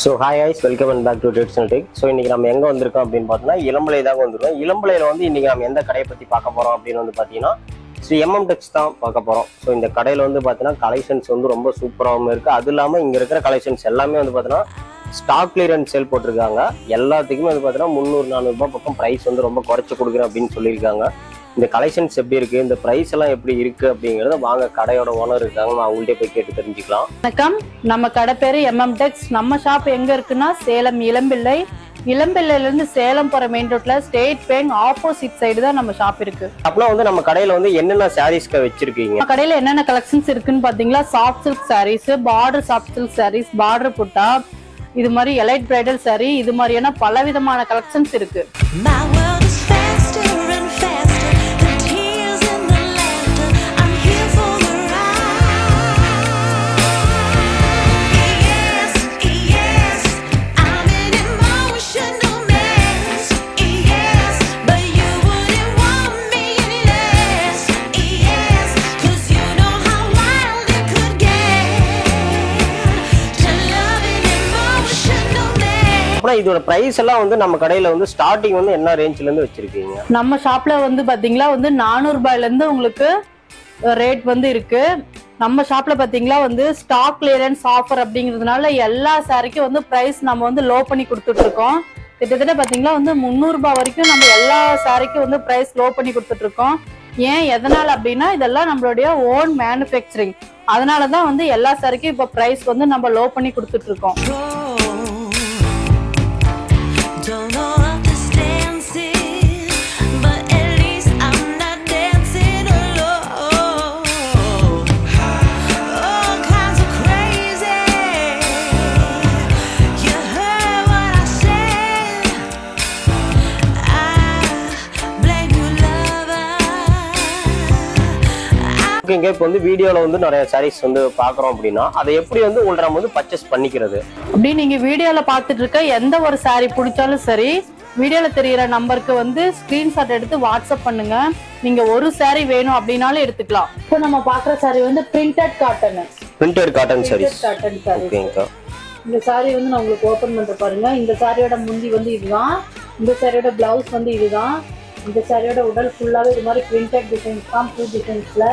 So hi guys welcome and back to traditional tech so இன்னைக்கு நம்ம எங்கே வந்திருக்கோம் அப்படின்னு பார்த்தோம்னா இளம்பலை தான் வந்திருக்கோம் இளம்பலையில் வந்து இன்னைக்கு நம்ம எந்த கடையை பற்றி பார்க்க போகிறோம் அப்படின்னு வந்து பார்த்தீங்கன்னா ஸோ எம்எம் டெக்ஸ் தான் பார்க்க போகிறோம் ஸோ இந்த கடையில் வந்து பார்த்தீங்கன்னா கலெக்ஷன்ஸ் வந்து ரொம்ப சூப்பராகவும் இருக்குது அது இல்லாமல் இங்கே இருக்கிற கலெக்ஷன்ஸ் எல்லாமே வந்து பார்த்தீங்கன்னா ஸ்டாக் கிளியரன்ஸ் சேல் போட்டிருக்காங்க எல்லாத்துக்குமே வந்து பார்த்தீங்கன்னா முந்நூறு நானூறுபா பக்கம் ப்ரைஸ் வந்து ரொம்ப குறைச்சி கொடுக்குறேன் அப்படின்னு சொல்லியிருக்காங்க இந்த கலெக்ஷன்ஸ் எப்படி இருக்குது இந்த ப்ரைஸ் எல்லாம் எப்படி இருக்குது அப்படிங்கிறத வாங்க கடையோட ஓனர் இருக்காங்க நான் அவங்கள்ட்டே போய் கேட்டு தெரிஞ்சுக்கலாம் வணக்கம் நம்ம கடை பேரு எம்எம் டெக்ஸ் நம்ம ஷாப் எங்க இருக்குன்னா சேலம் இளம்பிள்ளை இளம்பிள்ளையில இருந்து சேலம் போற மெயின் ரோட்ல ஸ்டேட் பேங்க் ஆப்போசிட் சைடு தான் நம்ம ஷாப் இருக்கு அப்படின்னா வந்து நம்ம கடையில் வந்து என்னென்ன சாரீஸ்க்கு வச்சிருக்கீங்க நம்ம கடையில என்னென்ன கலெக்ஷன்ஸ் இருக்குன்னு பாத்தீங்களா soft silk sarees border soft silk sarees border புட்டா இது மாதிரி எலைட் பிரைடல் saree இது மாதிரியான பல விதமான கலெக்ஷன்ஸ் இருக்கு My world is faster and faster. The tears and the laughter. I'm here for the ride. Yes, yes, I'm an emotional mess. Yes, but you wouldn't want me any less. Yes, 'cause you know how wild it could get. To love an emotional mess. அப்புறம் இதோட price எல்லாம் வந்து நம்ம கடையில வந்து starting வந்து என்ன ரேஞ்ச்ல இருந்து வச்சிருக்கீங்க நம்ம ஷாப்ல வந்து பாத்தீங்களா வந்து நானூறு ரூபாயில இருந்து உங்களுக்கு ரேட் வந்து இருக்கு நம்ம ஷாப்ல பாத்தீங்களா வந்து ஸ்டாக் கிளியரன்ஸ் ஆஃபர் அப்படிங்கிறதுனால எல்லா சாரிக்கும் வந்து பிரைஸ் நம்ம வந்து லோ பண்ணி கொடுத்துட்டு இருக்கோம் கிட்டத்தட்ட பாத்தீங்களா வந்து முந்நூறு ரூபாய் வரைக்கும் நம்ம எல்லா சாரிக்கும் வந்து பிரைஸ் லோ பண்ணி கொடுத்துட்டு இருக்கோம் ஏன் எதனால அப்படின்னா இதெல்லாம் நம்மளுடைய ஓன் மேனுஃபேக்சரிங் அதனால தான் வந்து எல்லா சாரிக்கும் இப்போ பிரைஸ் வந்து நம்ம லோ பண்ணி கொடுத்துட்டு இருக்கோம் Don't know what this dance is, but at least I'm not dancing alone. All kinds of crazy. You heard what I said. I blame you, lover. ஓகேங்க இப்போ வந்து வீடியோல வந்து நிறைய சாரீஸ் வந்து பாக்குறோம் அப்படின்னா அதை எப்படி வந்து உங்களை நம்ம வந்து பர்ச்சேஸ் பண்ணிக்கிறது அப்படி நீங்க வீடியோல பார்த்துட்டு இருக்க எந்த ஒரு saree பிடிச்சாலும் சரி வீடியோல தெரியிற நம்பருக்கு வந்து ஸ்கிரீன்ஷாட் எடுத்து வாட்ஸ்அப் பண்ணுங்க நீங்க ஒரு saree வேணும் அப்படின்னாலும் எடுத்துக்கலாம் இப்போ நம்ம பாக்குற saree வந்து printed cotton printed cotton sarees cotton saree ஓகேங்கக்கா இந்த saree வந்து நான் உங்களுக்கு ஓபன் பண்ற பாருங்க இந்த சாரியோட முந்தி வந்து இதுதான் இந்த சாரியோட பிளவுஸ் வந்து இதுதான் இந்த சாரியோட உடல் ஃபுல்லாவே இது மாதிரி பிரிண்டட் டிசைன்ஸ் தான் பூ டிசைன்ஸ்ல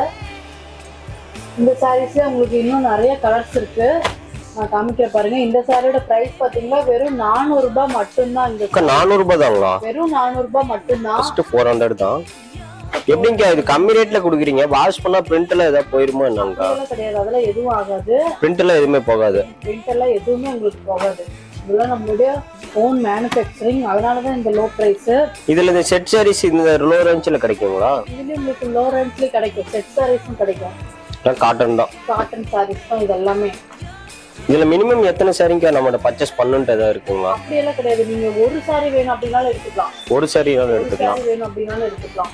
இந்த சாரீஸ்ல உங்களுக்கு இன்னும் நிறைய கலர்ஸ் இருக்கு நான் காமிக்கிற பாருங்க இந்த சாரியோட பிரைஸ் பாத்தீங்கன்னா வெறும் 400 ரூபாய் மட்டும்தான் இந்த அக்கா நானூறு ரூபாய் தாங்களா வெறும் 400 ரூபாய் மட்டும்தான் ஃபர்ஸ்ட் ஃபோர் ஹண்ட்ரட் தான் எப்படிங்க இது கம்மி ரேட்ல கொடுக்குறீங்க வாஷ் பண்ணா பிரிண்ட்ல ஏதாவது போயிருமோ என்னங்கக்கா அதெல்லாம் கிடையாது அதெல்லாம் எதுவும் ஆகாது பிரிண்ட்ல எதுவுமே போகாது பிரிண்ட் எல்லாம் எதுவுமே உங்களுக்கு போகாது இதெல்லாம் நம்மளுடைய ஓன் மேனுஃபேக்சரிங் அதனால தான் இந்த லோ ப்ரைஸ் இதுல இந்த செட் சாரீஸ் இந்த லோ ரேஞ்சில் கிடைக்குங்களா இதுலயும் உங்களுக்கு லோ ரேஞ்ச்லயே கிடைக்கும் செட் சாரீஸும் கிடைக்கும் காட்டன் தான் காட்டன் சாரீஸ் தான் இது எல்லாமே இதுல மினிமம் எத்தனை சாரீங்க நம்மளோட பர்ச்சேஸ் பண்ணுன்ட்டு ஏதாவது இருக்குங்களா அப்படியெல்லாம் கிடையாது நீங்க ஒரு சாரி வேணும் அப்படின்னாலும் எடுத்துக்கலாம் ஒரு சாரினாலும் ஒரு எடுத்துக்கலாம் சாரி வேணும் அப்படின்னாலும் எடுத்துக்கலாம்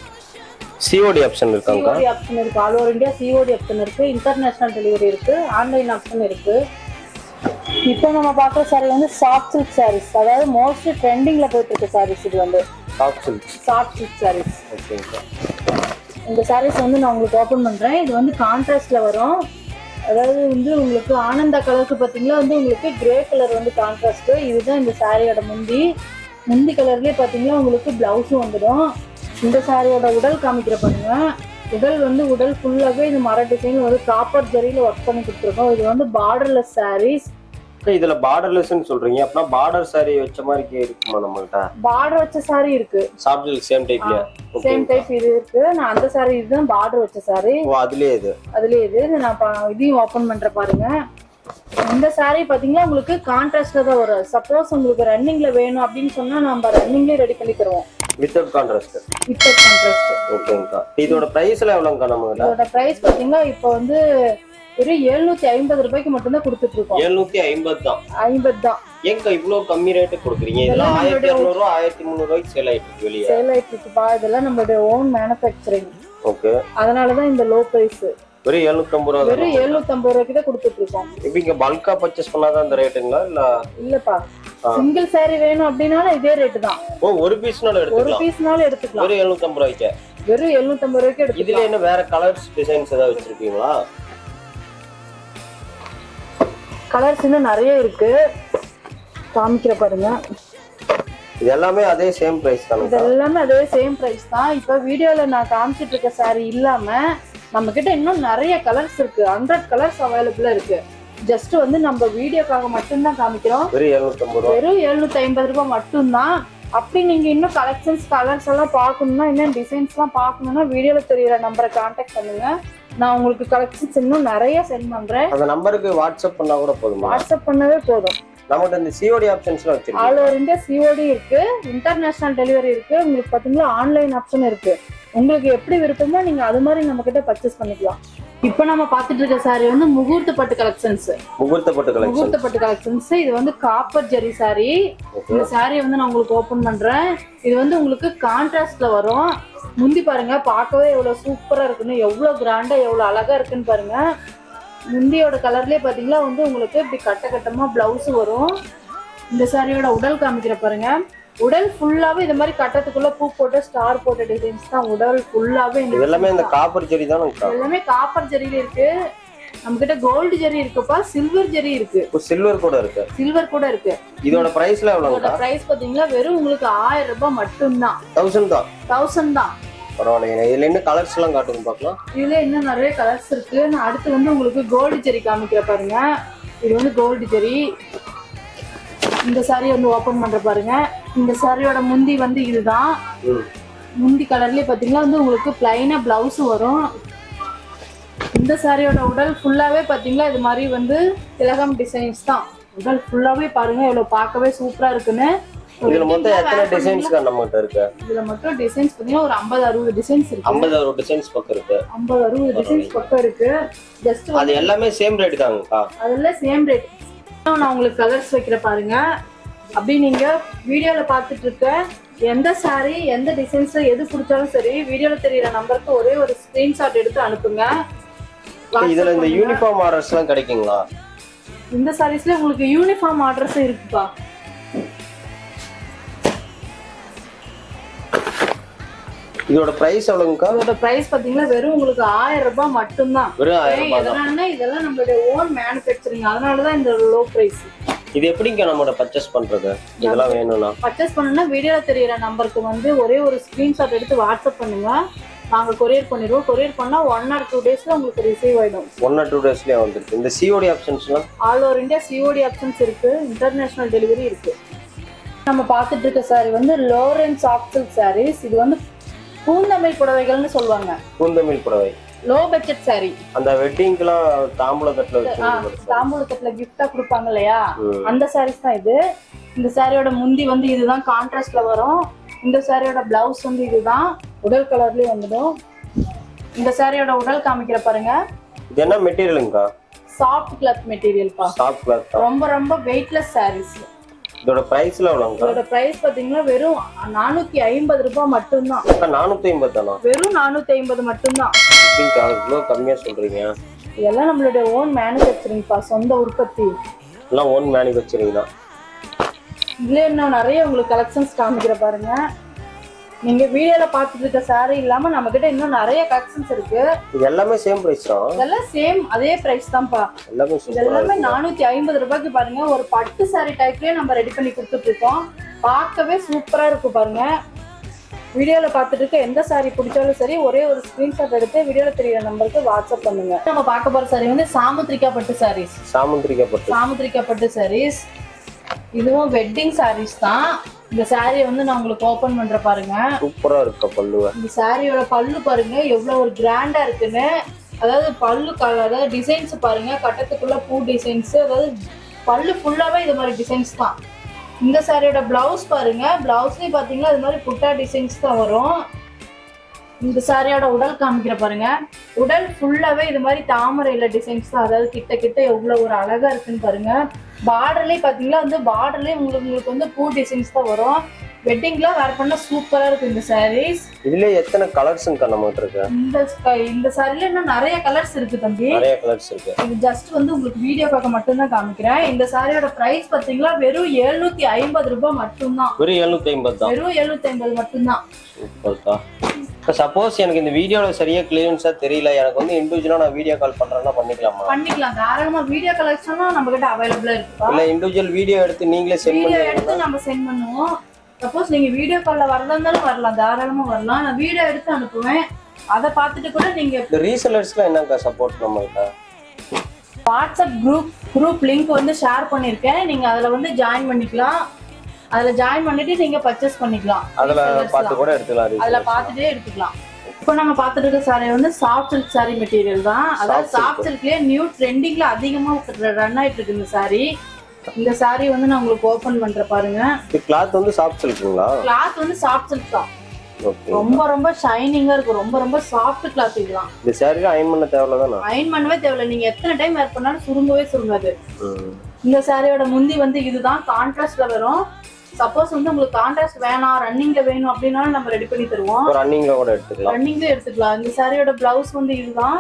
சிஓடி ஆப்ஷன் இருக்காங்க சிஓடி ஆப்ஷன் இருக்கு all over India COD option இருக்கு இன்டர்நேஷனல் டெலிவரி இருக்கு ஆன்லைன் ஆப்ஷன் இருக்கு இப்போ நம்ம பார்க்குற சாரி வந்து சாஃப்ட் சில்க் சாரீஸ் அதாவது மோஸ்ட்லி ட்ரெண்டிங்ல போயிட்டு இருக்க சாரீஸ் இது வந்து soft silks soft silk sarees ஓகேங்கக்கா இந்த சாரீஸ் வந்து நான் உங்களுக்கு ஓப்பன் பண்றேன் இது வந்து கான்ட்ராஸ்ட்ல வரும் அதாவது வந்து உங்களுக்கு ஆனந்தா கலருக்கு பார்த்தீங்களா வந்து உங்களுக்கு கிரே கலர் வந்து கான்ட்ராஸ்ட் இதுதான் இந்த சாரியோட முந்தி முந்தி கலர்லயே பார்த்தீங்கன்னா உங்களுக்கு பிளவுஸும் வந்துடும் இந்த சாரியோட உடல் காமிக்கிற பாருங்க உடல் வந்து உடல் ஃபுல்லாகவே இந்த மர டிசைன் வந்து ப்ராப்பர் ஜரியில் ஒர்க் பண்ணி கொடுத்துருக்கோம் இது வந்து பார்டர்லெஸ் சாரீஸ் அக்கா, இதுல பார்டர்லெஸ்ன்னு சொல்றீங்க அப்படின்னா பார்டர் சாரி வச்ச மாதிரி கே- இருக்குமா நம்மள்ட்ட பார்டர் வச்ச சாரி இருக்கு சாஃப்ட் சில்க் சேம் டைப்ல சேம் டைப் இது இருக்கு நான் அந்த சாரி இதுதான் பார்டர் வச்ச சாரி ஓ அதுலயே இது அதுலயே இது நான் பா- இதையும் ஓபன் பண்ற பாருங்க இந்த saree பாத்தீங்கன்னா உங்களுக்கு கான்ட்ராஸ்ட்ல தான் வரும் சப்போஸ் உங்களுக்கு ரன்னிங்ல வேணும் அப்படின்னு சொன்னா நம்ம ரன்னிங்லயே ரெடி பண்ணி தருவோம் வித்தவுட் கான்ட்ராஸ்ட் வித் கான்ட்ராஸ்ட் ஓகேங்கக்கா இதோட பிரைஸ்ல எவ்வளோங்கக்கா நம்ம இதோட பிரைஸ் பாத்தீங்கன்னா இப்போ வந்து வெறும் எழுநூத்தி ஐம்பது ரூபாய்க்கு மட்டும்தான் கொடுத்துட்டு இருக்கோம் எழுநூத்தி ஐம்பது தான் ஐம்பது தான் ஏங்க இவ்வளவு கம்மி ரேட்டு கொடுக்குறீங்க இதெல்லாம் இதெல்லாம் ஆயிரத்தி இரநூறு ரூபா ஆயிரத்தி முந்நூறு ரூபாய்க்கு சேல் ஆயிட்டு இருக்கு வெளியே சேல் ஆயிட்டு இருக்குப்பா இதெல்லாம் நம்மளுடைய ஓன் மேனுஃபேக்சரிங் ஓகே அதனாலதான் இந்த லோ பிரைஸ் வெறும் எழுநூத்தம்பது ரூபா வெறும் எழுநூத்தி ஐம்பது ரூபாய்க்கு தான் கொடுத்துட்டு இருக்கோம் இப்ப பல்கா பர்ச்சேஸ் பண்ணாதான் இந்த ரேட்டுங்களா இல்ல இல்லப்பா சிங்கிள் saree வேணும் அப்படின்னாலும் இதே ரேட்டு தான் ஓ ஒரு பீஸ்னால ஒரு எடுத்துக்கலாம் பீஸ்னாலும் எடுத்துக்கலாம் வெறும் எழுநூத்தம்பது ரூபாய்க்கு வெறும் எழுநூத்தி ஐம்பது ரூபாய்க்கு இதுல எடுத்துக்கலாம் என்ன வேற கலர்ஸ் டிசைன்ஸ் ஏதாவது வச்சிருக்கீங்களா கலர்ஸ் இன்னும் நிறைய இருக்கு காமிக்கிற பாருங்க இது எல்லாமே அதே சேம் பிரைஸ் இது தானுக்கா எல்லாமே அதே சேம் பிரைஸ் தான் இப்போ வீடியோல நான் காமிச்சிட்டு இருக்க saree இல்லாம நம்ம கிட்ட இன்னும் நிறைய கலர்ஸ் இருக்கு ஹண்ட்ரட் கலர்ஸ் அவைலபிளா இருக்கு ஜஸ்ட் வந்து நம்ம வீடியோக்காக மட்டும்தான் காமிக்கிறோம் வெறும் எழுநூத்தம்பது ரூபா வெறும் எழுநூத்தி ஐம்பது ரூபாய் மட்டும்தான் அப்படி நீங்க இன்னும் கலெக்ஷன்ஸ் கலர்ஸ் எல்லாம் பார்க்கணும்னா இன்னும் டிசைன்ஸ் எல்லாம் பார்க்கணும்னா வீடியோல தெரியுற நம்பரை காண்டாக்ட் பண்ணுங்க நான் உங்களுக்கு கலெக்ஷன்ஸ் இன்னும் நிறைய சென்ட் பண்றேன் அந்த நம்பருக்கு வாட்ஸ்அப் பண்ணா கூட போதுமா வாட்ஸ்அப் பண்ணவே போதும் நம்மகிட்ட இந்த சிஓடி ஆப்ஷன்ஸ்லாம் வச்சிருக்கோம் ஆல் ஓவர் இந்தியா சிஓடி இருக்கு இன்டர்நேஷனல் டெலிவரி இருக்கு உங்களுக்கு பாத்தீங்கன்னா ஆன்லைன் ஆப்ஷன் இருக்கு உங்களுக்கு எப்படி விருப்பமோ நீங்க அது மாதிரி நம்ம கிட்ட பர்ச்சேஸ் பண்ணிக்கலாம் இப்போ நம்ம பார்த்துட்டு இருக்க saree வந்து முகூர்த்த பட்டு கலெக்ஷன்ஸ் முகூர்த்தப்பட்டு கலெக்ஷன் முகூர்த்த பட்டு கலெக்ஷன்ஸ் இது வந்து காப்பர் ஜெரி saree இந்த சாரியை வந்து நான் உங்களுக்கு ஓபன் பண்றேன் இது வந்து உங்களுக்கு கான்ட்ராஸ்ட்ல வரும் முந்தி பாருங்க பார்க்கவே எவ்வளவு சூப்பரா இருக்குன்னு எவ்வளவு கிராண்டா எவ்வளவு அழகா இருக்குன்னு பாருங்க முந்தியோட கலர்லயே பாத்தீங்களா வந்து உங்களுக்கு இப்படி கட்ட கட்டமா பிளவுஸ் வரும் இந்த சாரியோட உடல் காமிக்கிற பாருங்க உடல் ஃபுல்லாவே இந்த மாதிரி கட்டத்துக்குள்ள பூ போட்டு ஸ்டார் போட்ட டிசைன்ஸ் தான் உடல் ஃபுல்லாவே இது எல்லாமே இந்த காப்பர் செடி தானுக்கா எல்லாமே காப்பர் ஜெரியில இருக்கு நம்ம கிட்ட கோல்டு ஜெரி இருக்குப்பா சில்வர் ஜெரி இருக்கு இப்போ சில்வர் கூட இருக்கு சில்வர் கூட இருக்கு இதோட பிரைஸ்ல இதோட எவ்வளோங்கக்கா பிரைஸ் பாத்தீங்கன்னா வெறும் உங்களுக்கு ஆயிரம் ரூபாய் மட்டும்தான் தௌசண்ட் தான் தௌசண்ட் தான் பரவாயில்லைங்க இதுல என்ன கலர்ஸ் எல்லாம் காட்டுங்க பார்க்கலாம் இதுல இன்னும் நிறைய கலர்ஸ் இருக்கு நான் அடுத்து வந்து உங்களுக்கு கோல்டு ஜெரி காமிக்கிற பாருங்க இது வந்து கோல்டு ஜெரி இந்த சாரி வந்து ஓபன் பண்ற பாருங்க இந்த சாரியோட முந்தி வந்து இதுதான் ம் முந்தி கலர்லயே பாத்தீங்கன்னா வந்து உங்களுக்கு பிளைனா பிளவுஸ் வரும் இந்த சாரியோட உடல் ஃபுல்லாவே பாத்தீங்களா இது மாதிரி வந்து திலகம் டிசைன்ஸ் தான் உடல் ஃபுல்லாவே பாருங்க எவ்வளவு பார்க்கவே சூப்பரா இருக்குன்னு ஒரு இதுல மொத்தம் wedding-ல எத்தனை wear பண்ணீங்கன்னா- டிசைன்ஸ் நம்மகிட்ட இருக்கு இதுல மட்டும் டிசைன்ஸ் பாத்தீங்கன்னா ஒரு ஐம்பது அறுபது டிசைன்ஸ் இருக்கு ஐம்பது அறுபது டிசைன்ஸ் பக்கம் இருக்கு ஐம்பது அறுபது டிசைன்ஸ் பக்கம் இருக்கு ஜஸ்ட் அது எல்லாமே சேம் ரேட் தாங்கக்கா அதுல சேம் ரேட் நான் உங்களுக்கு கலர்ஸ் வைக்கிற பாருங்க அப்படி நீங்க வீடியோல பார்த்துட்டு இருக்க எந்த saree எந்த டிசைன்ஸ்ல எது பிடிச்சாலும் சரி வீடியோல தெரியுற நம்பருக்கு ஒரே ஒரு ஸ்கிரீன்ஷாட் எடுத்து அனுப்புங்க இதுல இந்த யூனிஃபார்ம் ஆர்டர்ஸ் எல்லாம் கிடைக்குங்களா இந்த சாரீஸ்ல உங்களுக்கு யூனிஃபார்ம் ஆர்டர்ஸ் இருக்குப்பா இதோட பிரைஸ் எவ்வளவுங்கக்கா அதோட பிரைஸ் பாத்தீங்கன்னா வெறும் உங்களுக்கு ஆயிரம் ரூபாய் மட்டும்தான் வெறும் ஆயிரம் ஏன் ரூபாய் தான் எதனாலன்னா இதெல்லாம் நம்மளுடைய ஓன் மேனுஃபேக்சரிங் அதனாலதான் இந்த லோ பிரைஸ் இது எப்படிங்க நம்மளோட பர்ச்சேஸ் பண்றது இதெல்லாம் வேணும்னா பர்ச்சேஸ் பண்ணணும்னா வீடியோல தெரியுற நம்பருக்கு வந்து ஒரே ஒரு ஸ்கிரீன்ஷாட் எடுத்து வாட்ஸ்அப் பண்ணுங்க நாங்க கொரியர் பண்ணிடுவோம் கொரியர் பண்ணா ஒன் ஆர் டூ டேஸ்ல உங்களுக்கு ரிசீவ் ஆயிடும் ஒன் ஆர் டூ டேஸ்லயே வந்துருக்கு இந்த சிஓடி ஆப்ஷன்ஸ்லாம் all over India COD options இருக்கு இன்டர்நேஷனல் டெலிவரி இருக்கு நம்ம பார்த்துட்டு இருக்க saree வந்து லோரன் சாஃப்ட் சில்க் sarees இது வந்து பூந்தமிழ் புடவைகள்னு சொல்லுவாங்க பூந்தமிழ் புடவை லோ பட்ஜெட் saree அந்த வெட்டிங்க்குலாம் தாம்பூல தட்டுல ஆ, வச்சு தாம்பூலத்துல கிஃப்டா கொடுப்பாங்க இல்லையா ம். அந்த சாரீஸ் தான் இது இந்த சாரியோட முந்தி வந்து இதுதான் கான்ட்ராஸ்ட்ல வரும் இந்த சாரியோட பிளவுஸ் வந்து இதுதான் உடல் கலர்லயே வந்துடும் இந்த சாரியோட உடல் காமிக்கிற பாருங்க இது என்ன மெட்டீரியலுங்கக்கா சாஃப்ட் கிளாத் மெட்டீரியல் பா சாஃப்ட் கிளாத் தான் ரொம்ப ரொம்ப வெயிட்லெஸ் சாரீஸ் இதோட பிரைஸ்ல எவ்வளோங்கக்கா இதோட பிரைஸ் பாத்தீங்கன்னா வெறும் நானூத்தி ஐம்பது ரூபாய் மட்டும்தான் அக்கா நானூத்தி ஐம்பது தானா வெறும் நானூத்தி ஐம்பது மட்டும்தான் எப்படிங்கக்கா இவ்வளோ கம்மியா சொல்றீங்க இதெல்லாம் நம்மளுடைய ஓன் மேனுஃபேக்சரிங் பா சொந்த உற்பத்தி எல்லாம் ஓன் மேனுஃபேக்சரிங் தான் இதுல இன்னும் நிறைய உங்களுக்கு கலெக்ஷன்ஸ் காமிக்கிற பாருங்க நீங்க வீடியோல பார்த்துட்டு இருக்க saree இல்லாம நம்ம கிட்ட இன்னும் நிறைய கலெக்ஷன்ஸ் இருக்கு இது எல்லாமே சேம் பிரைஸ் தான் இதெல்லாம் சேம் அதே பிரைஸ் தான்ப்பா எல்லாமே இது சூப்பரா எல்லாமே இருக்கு நானூத்தி ஐம்பது ரூபாய்க்கு பாருங்க ஒரு பட்டு saree டைப்லயே நம்ம ரெடி பண்ணி கொடுத்துட்டு இருக்கோம் பார்க்கவே சூப்பரா இருக்கும் பாருங்க வீடியோல பார்த்துட்டு இருக்க எந்த saree பிடிச்சாலும் சரி ஒரே ஒரு ஸ்கிரீன்ஷாட் எடுத்து வீடியோல தெரியுற நம்பருக்கு வாட்ஸ்அப் பண்ணுங்க நம்ம பார்க்க போற saree வந்து சாமுத்ரிகா பட்டு sarees சாமுந்திரிக்கா பட்டு சாமுத்ரிகா பட்டு sarees இதுவும் வெட்டிங் sarees தான் இந்த saree வந்து நான் உங்களுக்கு ஓபன் பண்ற பாருங்க சூப்பரா இருக்கா பல்லுவ இந்த சாரியோட பல்லு பாருங்க எவ்வளவு ஒரு கிராண்டா இருக்குன்னு அதாவது பல்லு கலர் அதாவது டிசைன்ஸ் பாருங்க கட்டத்துக்குள்ள பூ டிசைன்ஸ் அதாவது பல்லு ஃபுல்லாவே இது மாதிரி டிசைன்ஸ் தான் இந்த சாரியோட பிளவுஸ் பாருங்க பிளவுஸ்லயும் பாத்தீங்கன்னா இது மாதிரி புட்டா டிசைன்ஸ் தான் வரும் இந்த சாரியோட உடல் காமிக்கிற பாருங்க உடல் ஃபுல்லாவே இது மாதிரி தாமரையில டிசைன்ஸ் தான் அதாவது கிட்ட கிட்ட எவ்வளவு ஒரு அழகா இருக்குன்னு பாருங்க பார்டர்லயே பாத்தீங்கன்னா வந்து பார்டர்லயே உங்களுக்கு உங்களுக்கு வந்து பூ டிசைன்ஸ் தான் வரும் வெட்டிங்லாம் வேர் பண்ணா சூப்பரா இருக்கும் இந்த சாரீஸ் இதுல எத்தனை கலர்ஸுங்கக்கா நம்மகிட்ட இருக்கு இந்த sky- இந்த சாரில இன்னும் நிறைய கலர்ஸ் இருக்கு தம்பி நிறைய கலர்ஸ் இருக்கு இது ஜஸ்ட் வந்து உங்களுக்கு வீடியோக்காக மட்டும்தான் காமிக்கிறேன் இந்த சாரியோட பிரைஸ் பாத்தீங்களா வெறும் எழுநூத்தி ஐம்பது ரூபாய் மட்டும்தான் வெறும் எழுநூத்தி ஐம்பது தான் வெறும் எழுநூத்தி ஐம்பது மட்டும்தான் சூப்பர்க்கா இப்போ சப்போஸ் எனக்கு இந்த வீடியோவில் சரியா கிளியரன்ஸாக தெரியல எனக்கு வந்து இண்டிவிஜுவலாக நான் வீடியோ கால் பண்ணுறேன்னா பண்ணிக்கலாமா பண்ணிக்கலாம் தாராளமா வீடியோ கலெக்ஷனும் நம்ம கிட்ட அவைலபிளா இருக்குப்பா இல்லை இண்டிவிஜுவல் வீடியோ எடுத்து நீங்களே சென்ட் வீடியோ பண்ணுவீங்களா எடுத்து நம்ம சென்ட் பண்ணுவோம் சப்போஸ் நீங்க வீடியோ கால்ல வரதா இருந்தாலும் வரலாம் தாராளமா வரலாம் நான் வீடியோ எடுத்து அனுப்புவேன் அதை பார்த்துட்டு கூட நீங்க இந்த ரீசெலர்ஸ்லாம் என்னக்கா சப்போர்ட் நம்மகிட்ட வாட்ஸ்அப் குரூப் குரூப் லிங்க் வந்து ஷேர் பண்ணிருக்கேன் நீங்க அதுல வந்து ஜாயின் பண்ணிக்கலாம் அதுல ஜாயின் பண்ணிட்டு நீங்க பர்ச்சேஸ் பண்ணிக்கலாம் அதில் Resellers பார்த்து தான். கூட எடுத்துக்கலாம் அதுல resellers. பார்த்துட்டே எடுத்துக்கலாம் இப்போ நம்ம பார்த்துட்டு இருக்க சாரி வந்து சாஃப்ட் சில்க் சாரி மெட்டீரியல் தான் அதாவது Soft silk. சாஃப்ட் சில்க்லயே நியூ ட்ரெண்டிங்ல அதிகமா ரன் ஆயிட்டு இருக்கு இந்த சாரி இந்த சாரி வந்து நான் உங்களுக்கு ஓபன் பண்ற பாருங்க இது கிளாத் வந்து சாஃப்ட் சில்க்குங்களா கிளாத் வந்து சாஃப்ட் சில்க் தான் ஓகே ரொம்ப ரொம்ப ஷைனிங்கா இருக்கும் ரொம்ப ரொம்ப சாஃப்ட் கிளாத் இதெல்லாம் இந்த சேரீ அயன் பண்ண தேவையில்லதானா அயன் பண்ணவே தேவையில்ல நீங்க எத்தனை டைம் வேர் பண்ணாலும் சுருங்கவே சுருங்காது ம் இந்த சாரியோட முந்தி வந்து இதுதான் கான்ட்ராஸ்ட்ல வரும் சப்போஸ் வந்து உங்களுக்கு கான்ட்ராஸ்ட் வேணாம் ரன்னிங்ல வேணும் அப்படின்னாலும் நம்ம ரெடி பண்ணி தருவோம் ஒரு ரன்னிங்ல கூட எடுத்துக்கலாம் ரன்னிங்ல எடுத்துக்கலாம் இந்த சாரியோட பிளவுஸ் வந்து இதுதான்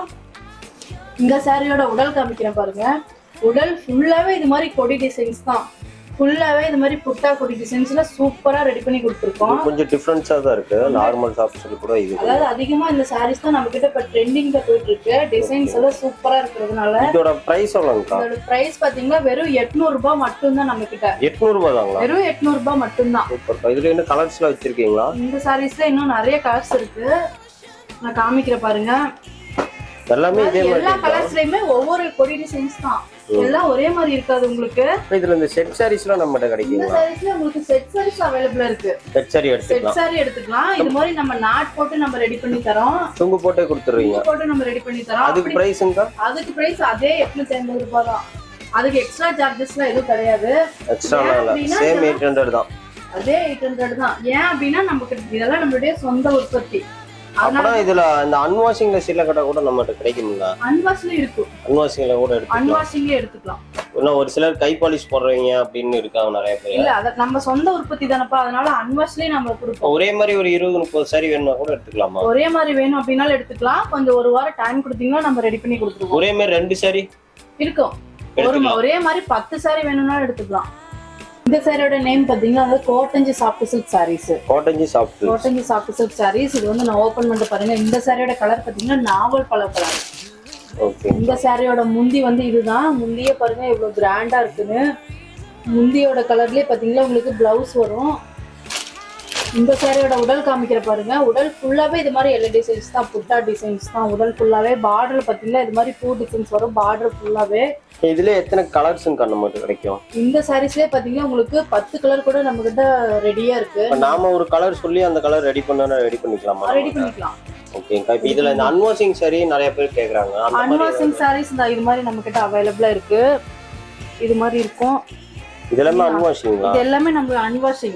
இந்த சாரியோட உடல் காமிக்கிறேன் பாருங்க உடல் ஃபுல்லாவே இது மாதிரி கொடி டிசைன்ஸ் தான் ஃபுல்லாவே இது மாதிரி புட்டா கொடி டிசைன்ஸ்ல சூப்பரா ரெடி பண்ணி கொடுத்துருக்கோம் இது கொஞ்சம் டிஃப்ரென்ஸா தான் இருக்கு நார்மல் சாஃப்ட் சில்க் கூட இது அதாவது அதிகமா இந்த சாரீஸ் தான் நம்ம கிட்ட இப்ப ட்ரெண்டிங்ல போயிட்டு இருக்கு டிசைன்ஸ் எல்லாம் சூப்பரா இருக்கிறதுனால இதோட பிரைஸ் எவ்வளோங்கக்கா இதோட பிரைஸ் பாத்தீங்கன்னா வெறும் எட்நூறு ரூபாய் மட்டும்தான் நம்ம கிட்ட எட்நூறு ரூபாய் தாங்களா வெறும் எட்நூறு ரூபாய் மட்டும்தான் சூப்பர் இதுல என்ன கலர்ஸ்ல வச்சிருக்கீங்களா இந்த சாரீஸ்ல இன்னும் நிறைய கலர்ஸ் இருக்கு நான் காமிக்கிறேன் பாருங்க எல்லாமே இதே மாதிரி எல்லா இருக்கா? கலர்ஸ்லயுமே ஒவ்வொரு கொடி டிசைன்ஸ் தான் எல்லாம் ஒரே மாதிரி இருக்காது உங்களுக்கு இப்ப இதுல இந்த செட் சாரீஸ்லாம் நம்மகிட்ட இந்த கிடைக்குங்களா சாரீஸ்ல உங்களுக்கு செட் சாரீஸ் அவைலபிளா இருக்கு செட் சாரி செட் எடுத்துக்கலாம் சாரி எடுத்துக்கலாம் இது மாதிரி நம்ம நாட் போட்டு நம்ம ரெடி பண்ணி தரோம் துங்கு போட்டே கொடுத்துருவீங்க பூ போட்டு நம்ம ரெடி பண்ணி தரோம் அதுக்கு அப்படி பிரைஸுங்கக்கா அதுக்கு பிரைஸ் அதே எட்நூத்தி ஐம்பது ரூபாய் தான் அதுக்கு எக்ஸ்ட்ரா சார்ஜஸ்லாம் எதுவும் கிடையாது எக்ஸ்ட்ரா ஏன் இல்ல அப்படின்னா சேம் எயிட் ஹண்ட்ரட் தான் அதே எயிட் ஹண்ட்ரட் தான் ஏன் அப்படின்னா நமக்கு இதெல்லாம் நம்மளுடைய சொந்த உற்பத்தி அதனால அப்பனா இதுல இந்த அன்வாஷிங்ல சில கடை கூட நம்மகிட்ட கிடைக்குங்களா அன்வாஷ்லயும் இருக்கும் அன்வாஷிங்ல கூட எடுத்துக்கலாம் அன்வாஷிங்லயே எடுத்துக்கலாம் இன்னும் ஒரு சிலர் கை பாலிஷ் போடுறவங்க அப்படின்னு இருக்காங்க நிறைய பேர் இல்ல அத நம்ம சொந்த உற்பத்தி தானப்பா அதனால அன்வாஷ்லயே நம்ம கொடுப்போம் ஒரே மாதிரி ஒரு இருபது முப்பது சாரி வேணும்னா கூட எடுத்துக்கலாமா ஒரே மாதிரி வேணும் அப்படின்னாலும் எடுத்துக்கலாம் கொஞ்சம் ஒரு வாரம் டைம் கொடுத்தீங்கன்னா நம்ம ரெடி பண்ணி கொடுத்துருவோம் ஒரே மாதிரி ரெண்டு சாரி இருக்கும் ஒரு எடுத்துக்கலாம் ஒரே மாதிரி பத்து சாரி வேணும்னாலும் எடுத்துக்கலாம் இந்த சாரியோட நேம் பாத்தீங்கன்னா வந்து கோட்டஞ்சி சாஃப்ட் சில்க் சாரீஸ் காட்டஞ்சி சாஃப்ட் கோட்டஞ்சி சாஃப்ட் சில்க் சாரீஸ் இது வந்து நான் ஓபன் பண்ணிட்டு பாருங்க இந்த சாரியோட கலர் பாத்தீங்கன்னா நாவல் பழ கலர் ஓகே இந்த சாரியோட முந்தி வந்து இதுதான் முந்தியே பாருங்க இவ்வளவு கிராண்டா இருக்குன்னு முந்தியோட கலர்லயே பாத்தீங்கன்னா உங்களுக்கு பிளவுஸ் வரும் இந்த சாரியோட உடல் காமிக்கிற பாருங்க உடல் ஃபுல்லாவே இது மாதிரி எல்லா டிசைன்ஸ் தான் புட்டா டிசைன்ஸ் தான் உடல் ஃபுல்லாவே பார்டர் பாத்தீங்கன்னா இது மாதிரி பூ டிசைன்ஸ் வரும் பார்டர் ஃபுல்லாவே இதுல எத்தனை கலர்ஸுங்க நம்மகிட்ட கிடைக்கும் இந்த சாரீஸ்லயே பாத்தீங்கன்னா உங்களுக்கு பத்து கலர் கூட நம்ம கிட்ட ரெடியா இருக்கு இப்ப நாம ஒரு கலர் சொல்லி அந்த கலர் ரெடி பண்ணா ரெடி பண்ணிக்கலாமா ரெடி பண்ணிக்கலாம் ஓகேங்கக்கா இப்ப இதுல இந்த அன்வாஷிங் சாரி நிறைய பேர் கேக்குறாங்க அந்த மாதிரி அன்வாஷிங் சாரீஸ் தான் இது மாதிரி நம்ம கிட்ட அவைலபிளா இருக்கு இது மாதிரி இருக்கும் இதெல்லாமே அன்வாஷிங்களா இது எல்லாமே நம்ம அன்வாஷிங்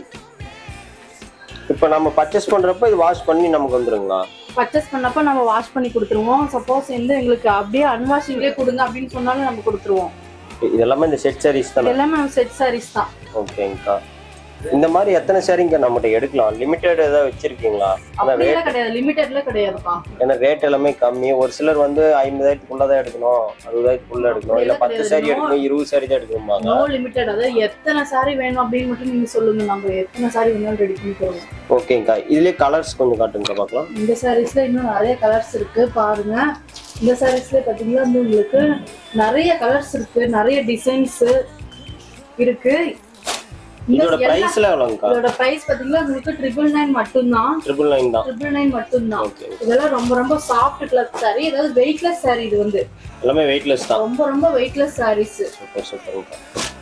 இப்ப நம்ம பர்ச்சேஸ் பண்றப்ப இது வாஷ் பண்ணி நமக்கு வந்துருங்களா பர்ச்சேஸ் பண்ணப்ப நம்ம வாஷ் பண்ணி கொடுத்துருவோம் சப்போஸ் வந்து எங்களுக்கு அப்படியே அன்வாஷிங்லேயே கொடுங்க அப்படின்னு சொன்னாலும் நம்ம கொடுத்துருவோம் இது எல்லாமே இந்த செட் சாரீஸ் இது தானே எல்லாமே நம்ம செட் சாரீஸ் தான் ஓகேங்கக்கா இந்த மாதிரி எத்தனை சாரிங்க நம்மகிட்ட எடுக்கலாம் லிமிட்டட் ஏதாவது வச்சிருக்கீங்களா ஆனா ரேட் அப்படியெல்லாம் கிடையாது லிமிட்டட்ல கிடையாதுப்பா ஏன்னா ரேட் எல்லாமே கம்மி ஒரு சிலர் வந்து ஐம்பதாயிரத்துக்குள்ள தான் எடுக்கணும் அறுபதாயிரத்துக்குள்ள எடுக்கணும் இல்ல பத்து சாரி எடுக்கணும் இருபது சாரி தான் எடுக்கணுமாங்க நோ லிமிட்டட் அதாவது எத்தனை சாரி வேணும் அப்படின்னு மட்டும் நீங்க சொல்லுங்க நம்ம எத்தனை சாரி வேணாலும் ரெடி பண்ணி தருவோம் ஓகேங்கக்கா இதுலயே கலர்ஸ் கொஞ்சம் காட்டுங்க பார்க்கலாம் இந்த சாரீஸ்ல இன்னும் நிறைய கலர்ஸ் இருக்கு பாருங்க இந்த சாரீஸ்ல பாத்தீங்கன்னா வந்து உங்களுக்கு நிறைய கலர்ஸ் இருக்கு நிறைய டிசைன்ஸ் இருக்கு இந்த இதோட எல்லா- பிரைஸ்ல எவ்வளோங்கக்கா இதோட பிரைஸ் பாத்தீங்கன்னா உங்களுக்கு ட்ரிபிள் நைன் மட்டும்தான் ட்ரிபிள் நைன் தான் ட்ரிபிள் நைன் மட்டும்தான் ஓகே இதெல்லாம் ரொம்ப ரொம்ப சாஃப்ட் கிளாத் சாரி அதாவது வெயிட்லெஸ் சாரி இது வந்து எல்லாமே வெயிட்லெஸ் தான் ரொம்ப ரொம்ப வெயிட்லெஸ் சாரீஸ் சூப்பர் சூப்பர்ங்கக்கா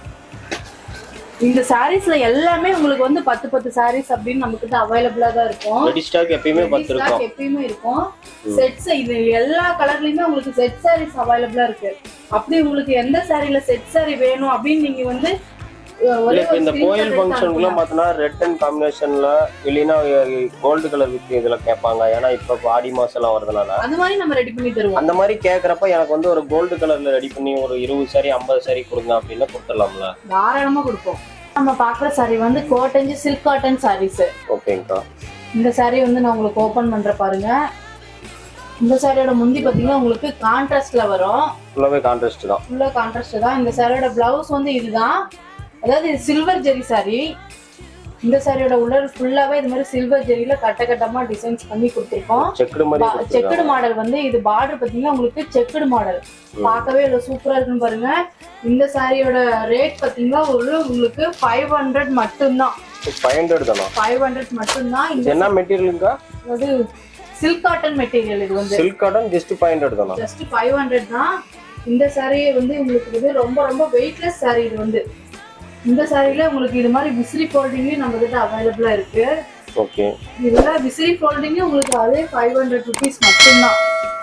இந்த சாரீஸ்ல எல்லாமே உங்களுக்கு வந்து பத்து பத்து சாரீஸ் அப்படின்னு நமக்கு கிட்ட அவைலபிளா தான் இருக்கும் ரெடி ஸ்டாக் எப்பயுமே பத்து Stock இருக்கும் எப்பயுமே இருக்கும் செட்ஸ் இது எல்லா கலர்லயுமே உங்களுக்கு செட் சாரீஸ் அவைலபிளா இருக்கு அப்படி உங்களுக்கு எந்த சாரில செட் சாரி வேணும் அப்படின்னு நீங்க வந்து அஹ், இல்ல ஒரே இப்ப ஒரு இந்த screenshot கோயில் எடுத்து ஃபங்க்ஷனுக்குள்ள அனுப்புங்க. பார்த்தோன்னா ரெட் அண்ட் காம்பினேஷன்ல இல்லைன்னா கோல்டு கலர் வித் இதுல கேட்பாங்க ஏன்னா இப்ப ஆடி மாசம் எல்லாம் வருதுனால அது மாதிரி நம்ம ரெடி பண்ணி தருவோம் அந்த மாதிரி கேக்குறப்ப எனக்கு வந்து ஒரு கோல்டு கலர்ல ரெடி பண்ணி ஒரு இருபது சாரி ஐம்பது சாரி கொடுங்க அப்படின்னா கொடுத்துடலாம்ல தாராளமா கொடுப்போம் நம்ம பாக்குற சாரி வந்து கோட்டஞ்சி சில்க் காட்டன் சாரீஸ் ஓகேங்கக்கா இந்த சாரி வந்து நான் உங்களுக்கு ஓபன் பண்ற பாருங்க இந்த சாரியோட முந்தி பாத்தீங்கன்னா உங்களுக்கு கான்ட்ராஸ்ட்ல வரும் ஃபுல்லாவே கான்ட்ராஸ்ட் தான் ஃபுல்லா கான்ட்ராஸ்ட் தான் இந்த சாரியோட பிளவுஸ் வந்து இதுதான் அதாவது இது சில்வர் ஜெரி சாரி இந்த சாரியோட உடல் ஃபுல்லாவே இது மாதிரி சில்வர் ஜெரியில கட்ட கட்டமா டிசைன்ஸ் பண்ணி கொடுத்துருக்கோம் செக்குடு மாதிரி பா- செக்குடு மாடல் வந்து இது பார்டர் பாத்தீங்கன்னா உங்களுக்கு செக்குடு மாடல் பார்க்கவே இவ்வளவு சூப்பரா இருக்குன்னு பாருங்க இந்த சாரியோட ரேட் பாத்தீங்கன்னா ஒரு உங்களுக்கு ஃபைவ் ஹண்ட்ரட் மட்டும்தான் ஃபைவ் ஹண்ட்ரட் தானா ஃபைவ் ஹண்ட்ரட் மட்டும்தான் இந்த இது என்ன மெட்டீரியலுங்கா அதாவது சில்க் காட்டன் மெட்டீரியல் இது வந்து silk cotton just five hundred தானா ஜஸ்ட் ஃபைவ் ஹண்ட்ரட் தான் இந்த சாரியே வந்து உங்களுக்கு இது ரொம்ப ரொம்ப வெயிட்லெஸ் சாரி இது வந்து இந்த சாரியில உங்களுக்கு இது மாதிரி விசிறி ஃபோல்டிங்கும் நம்ம கிட்ட அவைலபிளா இருக்கு ஓகே இதுல விசிறி ஃபோல்டிங்கும் உங்களுக்கு அதே ஃபைவ் ஹண்ட்ரட் ருபீஸ் மட்டும்தான்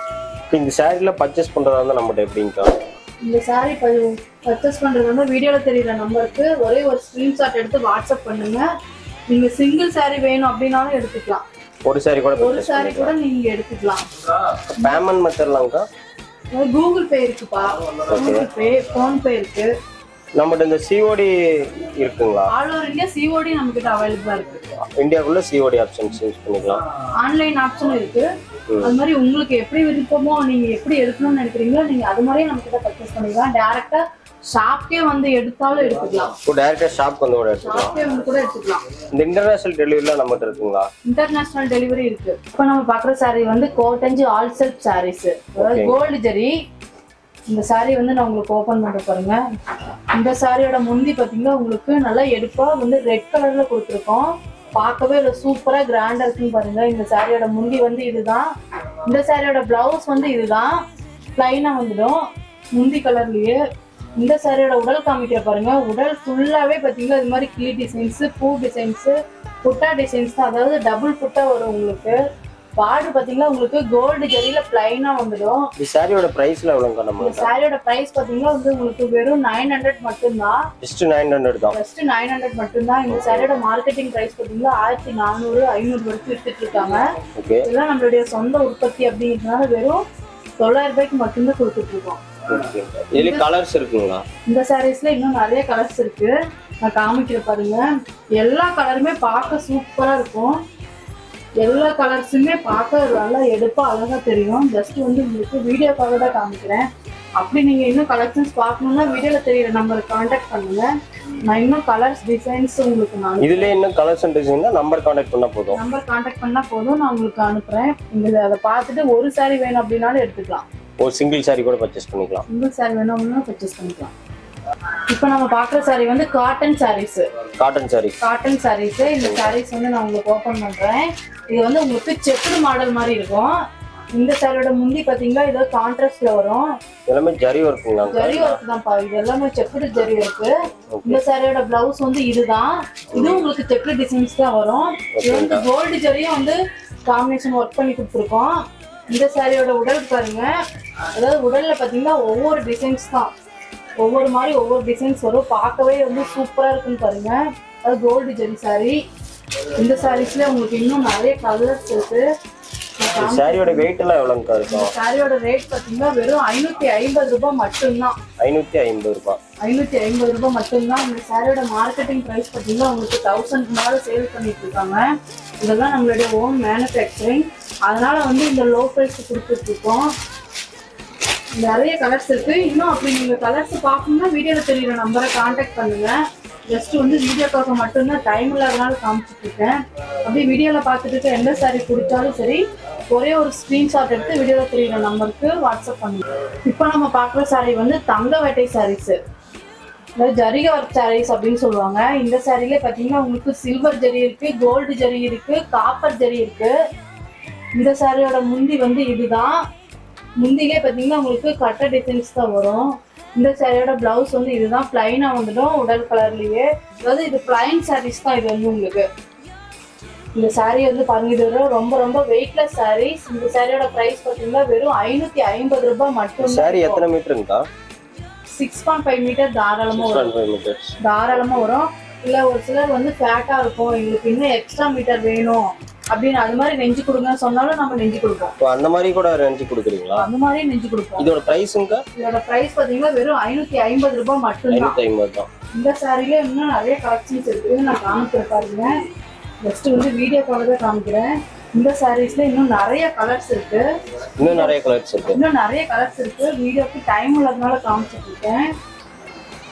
இந்த சாரில பர்ச்சேஸ் பண்றதா இருந்தா நம்மகிட்ட எப்படிங்கக்கா இந்த சாரி பர்ச்சேஸ் பண்றது வந்து வீடியோல தெரியுற நம்பருக்கு ஒரே ஒரு ஸ்கிரீன்ஷாட் எடுத்து வாட்ஸ்அப் பண்ணுங்க நீங்க சிங்கிள் சாரி வேணும் அப்படின்னாலும் எடுத்துக்கலாம் ஒரு சாரி கூட ஒரு பர்ச்சேஸ் சாரி கூட நீங்க எடுத்துக்கலாம் பேமெண்ட் மெத்தட்லாங்கக்கா கூகுள் பே இருக்குப்பா கூகுள் பே ஃபோன் பே இருக்கு நம்மகிட்ட இந்த சிஓடி இருக்குங்களா ஆல் ஓவர் இந்தியா சிஓடி நம்ம கிட்ட அவைலபிளா இருக்கு இந்தியாக்குள்ள சிஓடி ஆப்ஷன்ஸ் யூஸ் பண்ணிக்கலாம் ஆன்லைன் ஆப்ஷன் இருக்கு அது மாதிரி உங்களுக்கு எப்படி விருப்பமோ நீங்க எப்படி எடுக்கணும்னு நினைக்கிறீங்களோ நீங்க அது மாதிரியே நம்ம கிட்ட பர்ச்சேஸ் பண்ணிக்கலாம் டேரக்டா ஷாப்க்கே வந்து எடுத்தாலும் எடுத்துக்கலாம் இப்போ டேரக்டா ஷாப் வந்து கூட எடுத்துக்கலாம் ஷாப்க்கே வந்து கூட எடுத்துக்கலாம் இந்த இன்டர்நேஷனல் டெலிவரிலாம் நம்மகிட்ட இருக்குங்களா இன்டர்நேஷனல் டெலிவரி இருக்கு இப்போ நம்ம பாக்குற saree வந்து கோட்டஞ்சு ஆல் செல்ஃப் சாரீஸ் அதாவது கோல்டு ஜெரி இந்த saree வந்து நான் உங்களுக்கு ஓபன் பண்ண பாருங்க இந்த சாரியோட முந்தி பாத்தீங்கன்னா உங்களுக்கு நல்லா எடுப்பா வந்து ரெட் கலர்ல கொடுத்துருக்கோம் பார்க்கவே இல்லை சூப்பரா கிராண்டா இருக்குன்னு பாருங்க இந்த சாரியோட முந்தி வந்து இதுதான் இந்த சாரியோட பிளவுஸ் வந்து இதுதான் பிளைனா வந்துடும் முந்தி கலர்லயே இந்த சாரியோட உடல் காமிக்கிற பாருங்க உடல் ஃபுல்லாவே பாத்தீங்கன்னா இது மாதிரி கிளி டிசைன்ஸ் பூ டிசைன்ஸ் புட்டா டிசைன்ஸ் தான் அதாவது டபுள் புட்டா வரும் உங்களுக்கு பார்டர் பாத்தீங்கன்னா உங்களுக்கு கோல்டு ஜெரியில பிளைனா வந்துடும் இந்த சாரியோட பிரைஸ்ல எவ்வளோங்கக்கா இந்த நம்ம சாரியோட பிரைஸ் பாத்தீங்கன்னா வந்து உங்களுக்கு வெறும் நைன் ஹண்ட்ரட் மட்டும்தான் ஜஸ்ட் நைன் ஹண்ட்ரட் தான் ஜஸ்ட் நைன் ஹண்ட்ரட் மட்டும்தான் இந்த சாரியோட மார்க்கெட்டிங் பிரைஸ் பாத்தீங்கன்னா ஆயிரத்தி நானூறு ஐநூறு வரைக்கும் வித்துட்டு இருக்காங்க ஓகே இதெல்லாம் நம்மளுடைய சொந்த உற்பத்தி அப்படிங்கிறதுனால வெறும் தொள்ளாயிரம் ரூபாய்க்கு மட்டும்தான் கொடுத்துட்டு இருக்கோம் ஓகே இதுல கலர்ஸ் இருக்குங்களா இந்த சாரீஸ்ல இன்னும் நிறைய கலர்ஸ் இருக்கு நான் காமிக்கிற பாருங்க எல்லா கலருமே பார்க்க சூப்பரா இருக்கும் எல்லா கலர்ஸுமே பார்க்க நல்லா எடுப்பா அழகா தெரியும் ஜஸ்ட் வந்து உங்களுக்கு வீடியோக்காக தான் காமிக்கிறேன் அப்படி நீங்க இன்னும் கலெக்ஷன்ஸ் பார்க்கணும்னா வீடியோல தெரியுற நம்பருக்கு காண்டாக்ட் பண்ணுங்க நான் இன்னும் கலர்ஸ் டிசைன்ஸ் உங்களுக்கு நான் இதுல இன்னும் கலர்ஸ் அண்ட் டிசைன் தான் நம்பர் கான்டாக்ட் பண்ணா போதும் நம்பர் காண்டாக்ட் பண்ணா போதும் நான் உங்களுக்கு அனுப்புறேன் நீங்க அதை பார்த்துட்டு ஒரு சாரி வேணும் அப்படின்னாலும் எடுத்துக்கலாம் ஒரு சிங்கிள் சாரி கூட பர்ச்சேஸ் பண்ணிக்கலாம் சிங்கிள் சாரி வேணும் அப்படின்னா பர்ச்சேஸ் பண்ணிக்கலாம் இப்போ நம்ம பார்க்குற சாரி வந்து cotton sarees cotton saree cotton sarees இந்த சாரீஸ் வந்து நான் உங்களுக்கு ஓப்பன் பண்றேன் இது வந்து உங்களுக்கு செக்குடு மாடல் மாதிரி இருக்கும் இந்த சாரியோட முந்தி பாத்தீங்கன்னா இதோ கான்ட்ராஸ்ட்ல வரும் எல்லாமே ஜரி ஒர்க்குங்களா ஜரி ஒர்க் தான்ப்பா இது எல்லாமே செக்குடு ஜரி இருக்கு இந்த சாரியோட பிளவுஸ் வந்து இதுதான் இதுவும் உங்களுக்கு செக்குடு டிசைன்ஸ் தான் வரும் இது வந்து கோல்டு ஜரியும் வந்து காம்பினேஷன் ஒர்க் பண்ணி கொடுத்துருக்கோம் இந்த சாரியோட உடல் பாருங்க அதாவது உடல்ல பாத்தீங்கன்னா ஒவ்வொரு டிசைன்ஸ் தான் ஒவ்வொரு மாதிரி ஒவ்வொரு டிசைன்ஸ் வரும் பார்க்கவே வந்து சூப்பரா இருக்குன்னு பாருங்க அது கோல்டு ஜெரி சாரி இந்த சாரீஸ்ல உங்களுக்கு இன்னும் நிறைய கலர்ஸ் இருக்கு சாரியோட வெயிட் எல்லாம் எவ்வளோங்கக்கா இருக்கும் சாரியோட ரேட் பாத்தீங்கன்னா வெறும் ஐநூத்தி ஐம்பது ரூபாய் மட்டும்தான் ஐநூத்தி ஐம்பது ரூபாய் ஐநூத்தி ஐம்பது ரூபாய் மட்டும்தான் இந்த சாரியோட மார்க்கெட்டிங் ப்ரைஸ் பாத்தீங்கன்னா உங்களுக்கு தௌசண்ட் மேல சேல் பண்ணிட்டு இருக்காங்க இதெல்லாம் நம்மளுடைய ஓன் மேனுஃபேக்சரிங் அதனால வந்து இந்த லோ ப்ரைஸ் கொடுத்துட்டு இருக்கோம் நிறைய கலர்ஸ் இருக்கு இன்னும் அப்படி நீங்க கலர்ஸ் பார்க்கணும்னா வீடியோல தெரியுற நம்பரை காண்டாக்ட் பண்ணுங்க ஜஸ்ட் வந்து வீடியோக்காக மட்டும்தான் டைம் இல்லாதனால காமிச்சிட்டு இருக்கேன் அப்படியே வீடியோல பார்த்துட்டு இருக்க எந்த சாரி பிடிச்சாலும் சரி ஒரே ஒரு ஸ்கிரீன்ஷாட் எடுத்து வீடியோல தெரியுற நம்பருக்கு வாட்ஸ்அப் பண்ணுங்க இப்போ நம்ம பார்க்குற சாரி வந்து தங்க வேட்டை சாரீஸ் அதாவது ஜரிக ஒர்க் சாரீஸ் அப்படின்னு சொல்லுவாங்க இந்த சாரிலே பார்த்தீங்கன்னா உங்களுக்கு சில்வர் ஜரி இருக்கு கோல்டு ஜரி இருக்கு காப்பர் ஜரி இருக்கு இந்த சாரியோட முந்தி வந்து இதுதான் முந்திலே பார்த்தீங்கன்னா உங்களுக்கு கட்ட டிசைன்ஸ் தான் வரும் இந்த சாரியோட பிளவுஸ் வந்து இதுதான் பிளைனாக வந்துடும் உடல் கலர்லயே அதாவது இது பிளைன் சாரீஸ் தான் இது வந்து உங்களுக்கு இந்த saree வந்து பாருங்க இது வெறும் ரொம்ப ரொம்ப வெயிட்லெஸ் sarees இந்த சாரியோட பிரைஸ் பார்த்தீங்கன்னா வெறும் ஐநூத்தி ஐம்பது ரூபாய் மட்டும் சாரி எத்தனை மீட்டருங்கக்கா சிக்ஸ் பாயிண்ட் ஃபைவ் மீட்டர் தாராளமா சிக்ஸ் வரும் பாயிண்ட் ஃபைவ் மீட்டர்ஸ் தாராளமா வரும் இல்ல ஒரு சிலர் வந்து ஃபேட்டா இருக்கும் எங்களுக்கு இன்னும் எக்ஸ்ட்ரா மீட்டர் வேணும் அப்படின்னு அது மாதிரி நெஞ்சு கொடுங்கன்னு சொன்னாலும் நம்ம நெஞ்சு கொடுப்போம் இப்போ அந்த மாதிரி கூட ரெஞ்சு கொடுக்குறீங்களா அந்த மாதிரியே நெஞ்சு கொடுப்போம் இதோட ப்ரைஸுங்கக்கா இதோட பிரைஸ் பாத்தீங்கன்னா வெறும் ஐநூத்தி ஐம்பது ரூபாய் மட்டும்தான் ஐநூத்தி ஐம்பது தான் இந்த சாரில இன்னும் நிறைய கலெக்ஷன்ஸ் இருக்கு நான் காமிக்கிறேன் பாருங்க ஜஸ்ட் வந்து வீடியோக்காக தான் காமிக்கிறேன் இந்த சாரீஸ்ல இன்னும் நிறைய கலர்ஸ் இருக்கு இன்னும் நிறைய கலர்ஸ் இருக்கு இன்னும் நிறைய கலர்ஸ் இருக்கு வீடியோக்கு டைம் இல்லாதனால காமிச்சிட்டு இருக்கேன்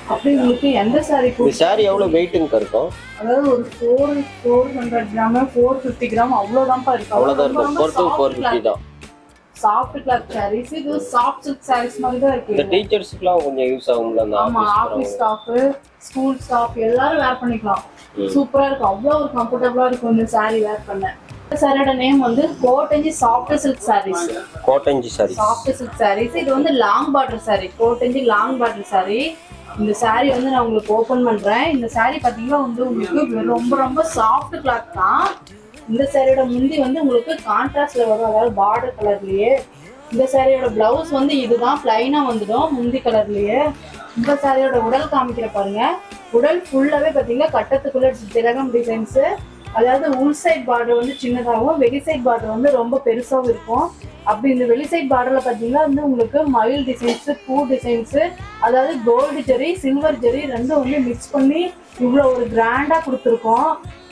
அப்படி உங்களுக்கு எந்த சாரி இந்த saree எவ்வளவு வெயிட்டுங்க இருக்கும் அதாவது ஒரு four four hundred gram four fifty gram அவ்வளோதான்ப்பா இருக்கு அவ்வளவுதான் இருக்கும் ஃபோர் டு ஃபோர் ஃபிஃப்டி தான் சாஃப்ட் கிளாத் சாரீஸ் இது சாஃப்ட் சில்க் சாரீஸ் மாதிரி தான் இந்த இருக்கு டீச்சர்ஸ்க்குலாம் கொஞ்சம் யூஸ் ஆகும்ல அந்த ஆமா office office staff school staff எல்லாரும் வேர் பண்ணிக்கலாம் சூப்பரா இருக்கும் அவ்வளோ ஒரு கம்ஃபர்டபுளா இருக்கும் இந்த saree வேர் பண்ண இந்த சாரியோட நேம் வந்து கோட்டஞ்சி சாஃப்ட் சில்க் சாரீஸ் கோட்டஞ்சி saree சாஃப்ட் சில்க் சாரீஸ் இது வந்து லாங் பார்டர் saree கோட்டஞ்சி லாங் பார்டர் saree இந்த saree வந்து நான் உங்களுக்கு ஓபன் பண்றேன் இந்த saree பாத்தீங்கன்னா வந்து உங்களுக்கு ரொம்ப ரொம்ப சாஃப்ட் கிளாத் தான் இந்த சாரியோட முந்தி வந்து உங்களுக்கு கான்ட்ராஸ்ட்ல வரும் அதாவது பார்டர் கலர்லயே இந்த சாரியோட பிளவுஸ் வந்து இதுதான் பிளைனா வந்துடும் முந்தி கலர்லயே இந்த சாரியோட உடல் காமிக்கிற பாருங்க உடல் ஃபுல்லாவே பாத்தீங்கன்னா கட்டத்துக்குள்ள திலகம் டிசைன்ஸ் அதாவது உள் சைட் பார்டர் வந்து சின்னதாகவும் வெளி சைட் பார்டர் வந்து ரொம்ப பெருசாகவும் இருக்கும் அப்படி இந்த வெளி சைட் பார்டர்ல பாத்தீங்கன்னா வந்து உங்களுக்கு மயில் டிசைன்ஸ் பூ டிசைன்ஸ் அதாவது கோல்டு ஜெரி சில்வர் ஜெரி ரெண்டும் வந்து மிக்ஸ் பண்ணி இவ்வளோ ஒரு கிராண்டா கொடுத்துருக்கோம்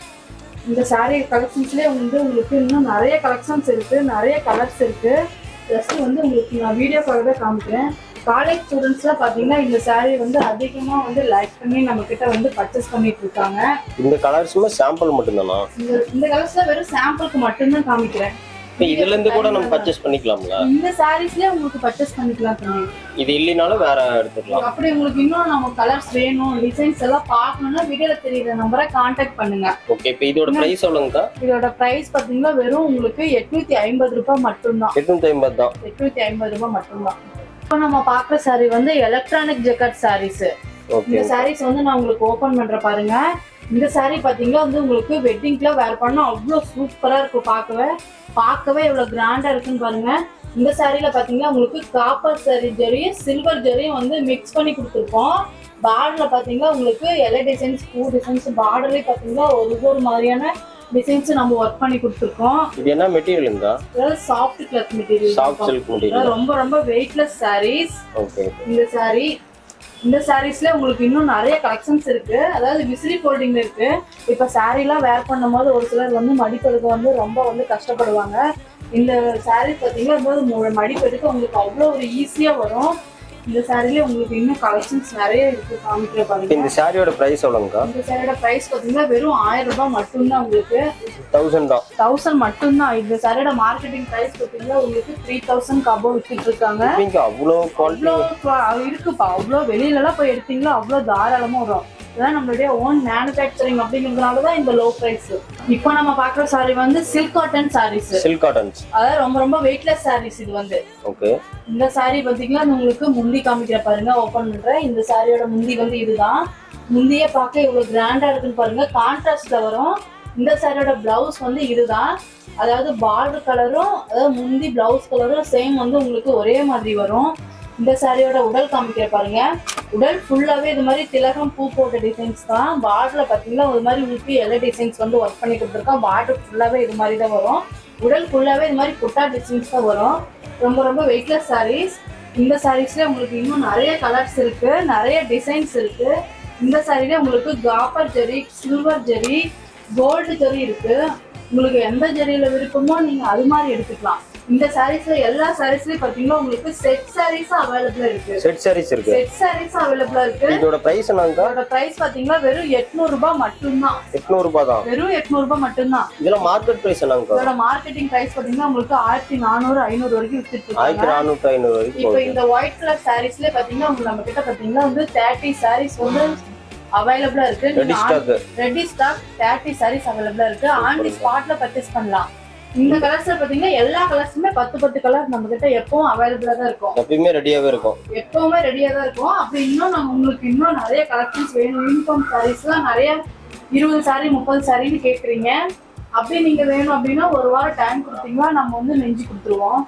இந்த saree கலெக்ஷன்ஸ்லேயே வந்து உங்களுக்கு இன்னும் நிறைய கலெக்ஷன்ஸ் இருக்கு நிறைய கலர்ஸ் இருக்கு ஜஸ்ட் வந்து உங்களுக்கு நான் வீடியோக்காக தான் காமிக்கிறேன் காலேஜ் ஸ்டூடெண்ட்ஸ்லாம் பார்த்தீங்கன்னா இந்த saree வந்து அதிகமாக வந்து லைக் பண்ணி நம்ம கிட்ட வந்து பர்ச்சேஸ் பண்ணிட்டு இருக்காங்க இந்த கலர்ஸுமே சாம்பிள் மட்டும்தானா இந்த இந்த கலர்ஸ்ல வெறும் சாம்பிளுக்கு மட்டும்தான் காமிக்கிறேன் இப்போ இதுல இருந்து கூட நம்ம பர்ச்சேஸ் பண்ணிக்கலாம்ல இந்த சாரீஸ்லயே உங்களுக்கு பர்ச்சேஸ் பண்ணிக்கலாம் தம்பி இது இல்லைனாலும் வேற எடுத்துக்கலாம் அப்படி உங்களுக்கு இன்னும் நம்ம கலர்ஸ் வேணும் டிசைன்ஸ் எல்லாம் பார்க்கணும்னா வீடியோல தெரியுற நம்பரை காண்டாக்ட் பண்ணுங்க ஓகே இப்போ இதோட பிரைஸ் எவ்வளோங்கக்கா இதோட பிரைஸ் பாத்தீங்கன்னா வெறும் உங்களுக்கு எட்நூத்தி ஐம்பது ரூபாய் மட்டும்தான் எட்நூத்தி ஐம்பது தான் எட்நூத்தி ஐம்பது ரூபாய் மட்டும்தான் இப்போ நம்ம பார்க்குற saree வந்து எலக்ட்ரானிக் ஜெக்கட் சாரீஸ் ஓகே இந்த சாரீஸ் வந்து நான் உங்களுக்கு ஓபன் பண்ற பாருங்க இந்த saree பாத்தீங்கன்னா வந்து உங்களுக்கு வெட்டிங்க்குலாம் வேர் பண்ணா அவ்வளோ சூப்பரா இருக்கும் பார்க்கவே பார்க்கவே எவ்வளவு கிராண்டா இருக்குன்னு பாருங்க இந்த சாரியில பாத்தீங்கன்னா உங்களுக்கு காப்பர் saree ஜரியும் சில்வர் ஜரியும் வந்து மிக்ஸ் பண்ணி கொடுத்துருக்கோம் பார்டர்ல பாத்தீங்கன்னா உங்களுக்கு எலை டிசைன்ஸ் பூ டிசைன்ஸ் பார்டர்லயே பாத்தீங்கன்னா ஒவ்வொரு மாதிரியான டிசைன்ஸ் நம்ம ஒர்க் பண்ணி கொடுத்துருக்கோம் இது என்ன மெட்டீரியலுங்கக்கா அதாவது soft cloth material soft silk material ரொம்ப ரொம்ப வெயிட்லெஸ் sarees ஓகே இந்த saree இந்த சாரீஸ்ல உங்களுக்கு இன்னும் நிறைய கலெக்ஷன்ஸ் இருக்கு அதாவது விசிறி ஃபோல்டிங் இருக்கு இப்ப சாரீலாம் வேர் பண்ணும்போது ஒரு சிலர் வந்து மடிப்பெடுக்க வந்து ரொம்ப வந்து கஷ்டப்படுவாங்க இந்த saree பார்த்தீங்கன்னா போது மு- மடிப்பெடுக்க உங்களுக்கு அவ்வளோ ஒரு ஈஸியா வரும் இந்த சாரில உங்களுக்கு இன்னும் கலெக்ஷன்ஸ் நிறைய இருக்கு காமிக்கிற இப்போ பாருங்க இந்த சாரியோட பிரைஸ் எவ்வளோங்கக்கா இந்த சாரியோட பிரைஸ் பார்த்தீங்கன்னா வெறும் ஆயிரம் ரூபாய் மட்டும்தான் உங்களுக்கு தௌசண்ட் தான் தௌசண்ட் மட்டும்தான் இந்த சாரியோட மார்க்கெட்டிங் பிரைஸ் பார்த்தீங்கன்னா உங்களுக்கு த்ரீ தௌசண்ட் கபோ வித்துட்டு இருக்காங்க எப்படிங்க அவ்வளோ குவாலிட்டி அவ்வளோ குவா- இருக்குப்பா அவ்வளோ வெளியிலலாம் போய் எடுத்தீங்களோ அவ்வளோ தாராளமாக வரும் இதெல்லாம் நம்மளுடைய ஓன் மேனுஃபேக்சரிங் அப்படிங்கிறதுனால தான் இந்த லோ ப்ரைஸ் இப்போ நம்ம பார்க்குற சாரி வந்து silk cotton sarees silk cottons அதாவது ரொம்ப ரொம்ப வெயிட்லெஸ் சாரீஸ் இது வந்து ஓகே இந்த saree பார்த்தீங்கன்னா உங்களுக்கு முந்தி காமிக்கிற பாருங்க ஓப்பன் பண்றேன் இந்த சாரியோட முந்தி வந்து இதுதான் முந்தியே பார்க்க இவ்வளவு கிராண்டா இருக்குன்னு பாருங்க கான்ட்ராஸ்ட்ல வரும் இந்த சாரியோட பிளவுஸ் வந்து இதுதான் அதாவது பார்டர் கலரும் அதாவது முந்தி பிளவுஸ் கலரும் சேம் வந்து உங்களுக்கு ஒரே மாதிரி வரும் இந்த சாரியோட உடல் காமிக்கிற பாருங்க உடல் ஃபுல்லாவே இது மாதிரி திலகம் பூ போட்ட டிசைன்ஸ் தான் பார்டர்ல பாத்தீங்கன்னா ஒரு மாதிரி ஊற்றி எல்லா டிசைன்ஸ் வந்து ஒர்க் பண்ணி கொடுத்துருக்கோம் பார்டர் ஃபுல்லாவே இது மாதிரி தான் வரும் உடல் ஃபுல்லாவே இது மாதிரி புட்டா டிசைன்ஸ் தான் வரும் ரொம்ப ரொம்ப வெயிட்லெஸ் sarees இந்த சாரீஸ்ல உங்களுக்கு இன்னும் நிறைய கலர்ஸ் இருக்கு நிறைய டிசைன்ஸ் இருக்கு இந்த சாரில உங்களுக்கு காப்பர் ஜெரி சில்வர் ஜெரி கோல்டு ஜெரி இருக்கு உங்களுக்கு எந்த ஜெரியில விருப்பமோ நீங்க அது மாதிரி எடுத்துக்கலாம் இந்த சாரீஸ்ல எல்லா சாரீஸ்லயும் பாத்தீங்கன்னா உங்களுக்கு செட் சாரீஸ் அவைலபிளா இருக்கு செட் சாரீஸ் இருக்கு செட் சாரீஸ் அவைலபிளா இருக்கு இதோட பிரைஸ் என்னங்கக்கா அதோட பிரைஸ் பாத்தீங்கன்னா வெறும் 800 ரூபாய் மட்டும்தான் எட்நூறு ரூபாய் தான் வெறும் 800 ரூபாய் மட்டும்தான் இதெல்லாம் மார்க்கெட் பிரைஸ் என்னங்கக்கா இதோட மார்க்கெட்டிங் பிரைஸ் பாத்தீங்கன்னா உங்களுக்கு ஆயிரத்தி நானூறு ஐநூறு வரைக்கும் வித்துட்டு ஆயிரத்தி இருக்காங்க நானூற்றி ஐநூறு வரைக்கும் இப்போ போகுது இந்த ஒயிட் கலர் சாரீஸ்ல பாத்தீங்கன்னா உங்களுக்கு நம்ம கிட்ட பாத்தீங்கன்னா வந்து தேர்ட்டி சாரீஸ் வந்து அவைலபிளா இருக்கு ready stock ready stock thirty sarees அவைலபிளா இருக்கு ஆன் தி ஸ்பாட்ல பர்ச்சேஸ் பண்ணலாம் இந்த கலர்ஸ்ல பாத்தீங்கன்னா எல்லா கலர்ஸுமே பத்து பத்து கலர் நம்ம கிட்ட எப்பவும் அவைலபிளா தான் இருக்கும் எப்பயுமே ரெடியாவே இருக்கும் எப்பவுமே ரெடியா தான் இருக்கும் அப்படி இன்னும் நம்ம உங்களுக்கு இன்னும் நிறைய கலெக்ஷன்ஸ் வேணும் யூனிஃபார்ம் சாரீஸ்லாம் நிறைய இருபது சாரி முப்பது சாரின்னு கேக்குறீங்க அப்படி நீங்க வேணும் அப்படின்னா ஒரு வாரம் டைம் கொடுத்தீங்கன்னா நம்ம வந்து நெஞ்சு கொடுத்துருவோம்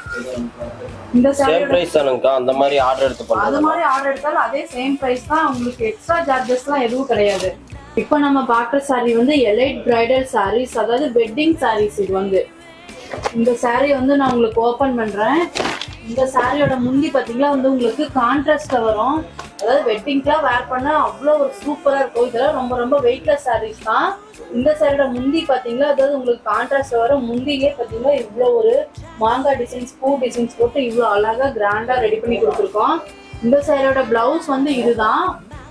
இந்த சேம் சாரியோட பிரைஸ் தானுங்கக்கா அந்த மாதிரி ஆர்டர் எடுத்து அது பண்ணுறது மாதிரி ஆர்டர் எடுத்தாலும் அதே சேம் பிரைஸ் தான் உங்களுக்கு எக்ஸ்ட்ரா சார்ஜஸ்லாம் எதுவும் கிடையாது இப்போ நம்ம பார்க்குற saree வந்து எலைட் பிரைடல் sarees அதாவது வெட்டிங் sarees இது வந்து இந்த saree வந்து நான் உங்களுக்கு ஓப்பன் பண்றேன் இந்த சாரியோட முந்தி பார்த்தீங்கன்னா வந்து உங்களுக்கு கான்ட்ராஸ்ட்ல வரும் அதாவது வெட்டிங்க்குலாம் வேர் பண்ண அவ்வளோ ஒரு சூப்பராக இருக்கும் இதெல்லாம் ரொம்ப ரொம்ப வெயிட்லெஸ் sarees தான் இந்த சாரியோட முந்தி பார்த்தீங்கன்னா அதாவது உங்களுக்கு கான்ட்ராஸ்ட்ல வரும் முந்திலே பார்த்தீங்கன்னா இவ்வளோ ஒரு மாங்காய் டிசைன்ஸ் பூ டிசைன்ஸ் போட்டு இவ்வளோ அழகாக கிராண்டாக ரெடி பண்ணி கொடுத்துருக்கோம் இந்த சாரியோட பிளவுஸ் வந்து இதுதான்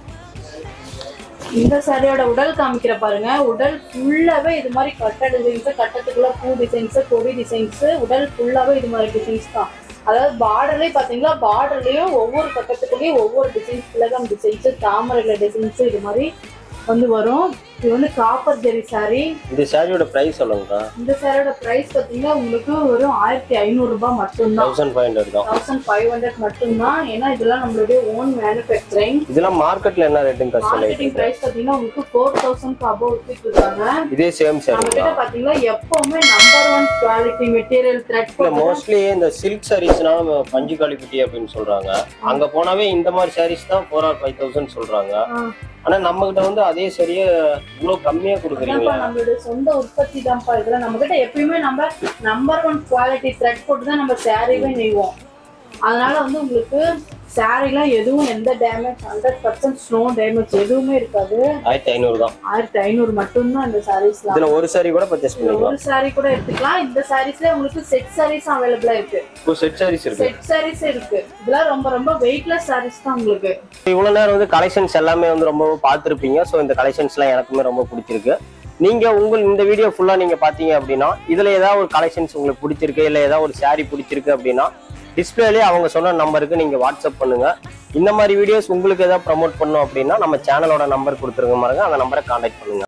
இந்த சாரியோட உடல் காமிக்கிற பாருங்க உடல் ஃபுல்லாவே இது மாதிரி கட்ட டிசைன்ஸ் கட்டத்துக்குள்ள பூ டிசைன்ஸ் கொடி டிசைன்ஸ் உடல் ஃபுல்லாவே இது மாதிரி டிசைன்ஸ் தான் அதாவது பார்டர்லயே பாத்தீங்களா பார்டர்லயும் ஒவ்வொரு கட்டத்துக்குள்ளேயும் ஒவ்வொரு டிசைன்ஸ் திலகம் டிசைன்ஸ் தாமரைல டிசைன்ஸ் இது மாதிரி வந்து வரும் இது வந்து காப்பர் ஜெரி சாரி இந்த சாரியோட பிரைஸ் சொல்லுங்கக்கா இந்த சாரியோட பிரைஸ் பாத்தீங்கன்னா உங்களுக்கு வெறும் ஆயிரத்தி ஐநூறு ரூபாய் மட்டும்தான் தௌசண்ட் ஃபைவ் ஹண்ட்ரட் தான் தௌசண்ட் ஃபைவ் ஹண்ட்ரட் மட்டும்தான் ஏன்னா இதெல்லாம் நம்மளுடைய ஓன் மேனுஃபேக்சரிங் இதெல்லாம் மார்க்கெட்ல என்ன ரேட்டுங்க மார்க்கெட்டிங் சொல்லிட்டு பிரைஸ் பாத்தீங்கன்னா உங்களுக்கு ஃபோர் தௌசண்ட்க்கு அபோவ் வித்துட்டு இருக்காங்க இதே சேம் நம்ம சாரிங்களா கிட்ட பாத்தீங்கன்னா எப்பவுமே number one quality material thread இல்ல மோஸ்ட்லி இந்த சில்க் சாரீஸ்னா பஞ்சு காலிபிட்டி அப்படின்னு சொல்றாங்க அங்க போனாவே இந்த மாதிரி சாரீஸ் தான் ஃபோர் ஆர் ஃபைவ் தௌசண்ட் சொல்றாங்க ஆனா நம்ம கிட்ட வந்து அதே சரியா இவ்வளவு கம்மியா கொடுக்குறீங்களா நம்மளுடைய சொந்த உற்பத்தி தான்ப்பா இதெல்லாம் நம்ம கிட்ட எப்பயுமே நம்ம நம்பர் ஒன் குவாலிட்டி த்ரெட் போட்டு தான் நம்ம சாரீவே நெய்வோம் அதனால வந்து உங்களுக்கு சாரீலாம் எதுவும் எந்த damage hundred percent no damage எதுவுமே இருக்காது ஆயிரத்தி ஐநூறு தான் ஆயிரத்தி ஐநூறு மட்டும்தான் இந்த சாரீஸ்லாம் இதுல ஒரு சாரி கூட பர்ச்சேஸ் பண்ணிக்கலாம் ஒரு சாரி கூட எடுத்துக்கலாம் இந்த சாரீஸ்ல உங்களுக்கு செட் சாரீஸ் அவைலபிளா இருக்கு இப்போ செட் சாரீஸ் இருக்கு செட் சாரீஸ் இருக்கு இதெல்லாம் ரொம்ப ரொம்ப வெயிட்லெஸ் சாரீஸ் தான் உங்களுக்கு இவ்வளவு நேரம் வந்து கலெக்ஷன்ஸ் எல்லாமே வந்து ரொம்ப பார்த்துருப்பீங்க ஸோ இந்த கலெக்ஷன்ஸ்லாம் எனக்குமே ரொம்ப பிடிச்சிருக்கு நீங்க உங்கள் இந்த வீடியோ ஃபுல்லா நீங்க பாத்தீங்க அப்படின்னா இதுல ஏதாவது ஒரு கலெக்ஷன்ஸ் உங்களுக்கு பிடிச்சிருக்கு இல்ல ஏதாவது ஒரு saree பிடிச்சிருக்கு அப்படின்னா டிஸ்பிளேலயே அவங்க சொன்ன நம்பருக்கு நீங்க வாட்ஸ்அப் பண்ணுங்க இந்த மாதிரி வீடியோஸ் உங்களுக்கு ஏதாவது ப்ரமோட் பண்ணணும் அப்படின்னா நம்ம சேனலோட நம்பர் கொடுத்துருங்க பாருங்க அந்த நம்பரை கான்டாக்ட் பண்ணுங்க